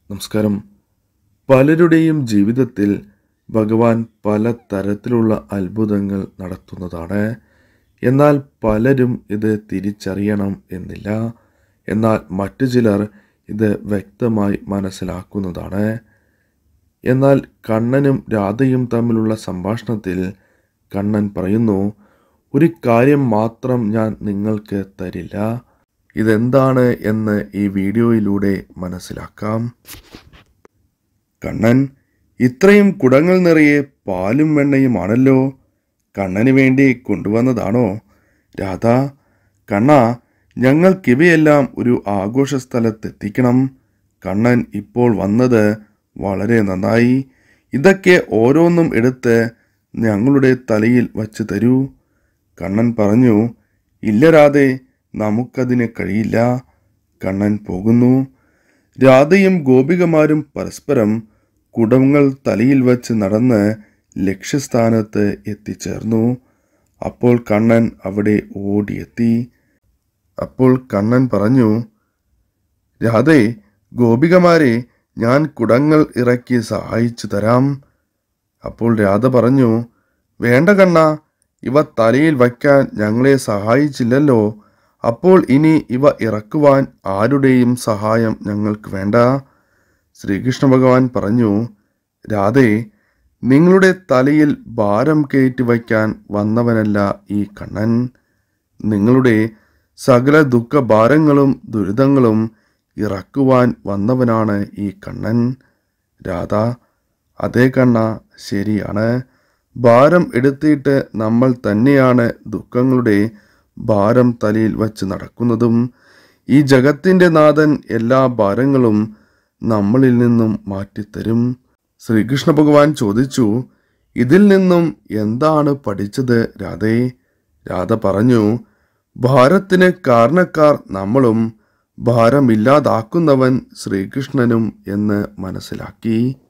നമസ്കാരം പലരുടെയും ജീവിതത്തിൽ ഭഗവാൻ പല തരത്തിലുള്ള അത്ഭുതങ്ങൾ നടത്തുന്നതാണ് എന്നാൽ പലരും ഇത് തിരിച്ചറിയണം എന്നില്ല എന്നാൽ മറ്റു ചിലർ ഇത് വ്യക്തമായി മനസ്സിലാക്കുന്നതാണ് എന്നാൽ കണ്ണനും രാധയും തമ്മിലുള്ള സംഭാഷണത്തിൽ കണ്ണൻ പറയുന്നു ഒരു കാര്യം മാത്രം ഞാൻ നിങ്ങൾക്ക് തരില്ല ഇതെന്താണ് എന്ന് ഈ വീഡിയോയിലൂടെ മനസ്സിലാക്കാം കണ്ണൻ ഇത്രയും കുടങ്ങൾ നിറയെ പാലും വെണ്ണയുമാണല്ലോ കണ്ണന് വേണ്ടി കൊണ്ടുവന്നതാണോ രാധ കണ്ണ ഞങ്ങൾക്കിവയെല്ലാം ഒരു ആഘോഷ സ്ഥലത്തെത്തിക്കണം കണ്ണൻ ഇപ്പോൾ വന്നത് വളരെ നന്നായി ഇതൊക്കെ ഓരോന്നും എടുത്ത് ഞങ്ങളുടെ തലയിൽ വച്ച് തരൂ കണ്ണൻ പറഞ്ഞു ഇല്ല രാധേ നമുക്കതിന് കഴിയില്ല കണ്ണൻ പോകുന്നു രാധയും ഗോപികമാരും പരസ്പരം കുടങ്ങൾ തലയിൽ വച്ച് നടന്ന് ലക്ഷ്യസ്ഥാനത്ത് എത്തിച്ചേർന്നു അപ്പോൾ കണ്ണൻ അവിടെ ഓടിയെത്തി അപ്പോൾ കണ്ണൻ പറഞ്ഞു രാധേ ഗോപികമാരെ ഞാൻ കുടങ്ങൾ ഇറക്കി സഹായിച്ചു തരാം അപ്പോൾ രാധ പറഞ്ഞു വേണ്ട കണ്ണ ഇവ തലയിൽ വയ്ക്കാൻ ഞങ്ങളെ സഹായിച്ചില്ലല്ലോ അപ്പോൾ ഇനി ഇവ ഇറക്കുവാൻ ആരുടെയും സഹായം ഞങ്ങൾക്ക് വേണ്ട ശ്രീകൃഷ്ണ ഭഗവാൻ പറഞ്ഞു രാധേ നിങ്ങളുടെ തലയിൽ ഭാരം കയറ്റി വയ്ക്കാൻ വന്നവനല്ല ഈ കണ്ണൻ നിങ്ങളുടെ സകല ദുഃഖഭാരങ്ങളും ദുരിതങ്ങളും ഇറക്കുവാൻ വന്നവനാണ് ഈ കണ്ണൻ രാധ അതേ കണ്ണ ശരിയാണ് ഭാരം എടുത്തിട്ട് നമ്മൾ തന്നെയാണ് ദുഃഖങ്ങളുടെ ഭാരം തലയിൽ വച്ച് നടക്കുന്നതും ഈ ജഗത്തിൻ്റെ നാഥൻ എല്ലാ ഭാരങ്ങളും നമ്മളിൽ നിന്നും മാറ്റിത്തരും ശ്രീകൃഷ്ണ ഭഗവാൻ ചോദിച്ചു ഇതിൽ നിന്നും എന്താണ് പഠിച്ചത് രാധേ രാധ പറഞ്ഞു ഭാരത്തിന് കാരണക്കാർ നമ്മളും ഭാരമില്ലാതാക്കുന്നവൻ ശ്രീകൃഷ്ണനും എന്ന് മനസ്സിലാക്കി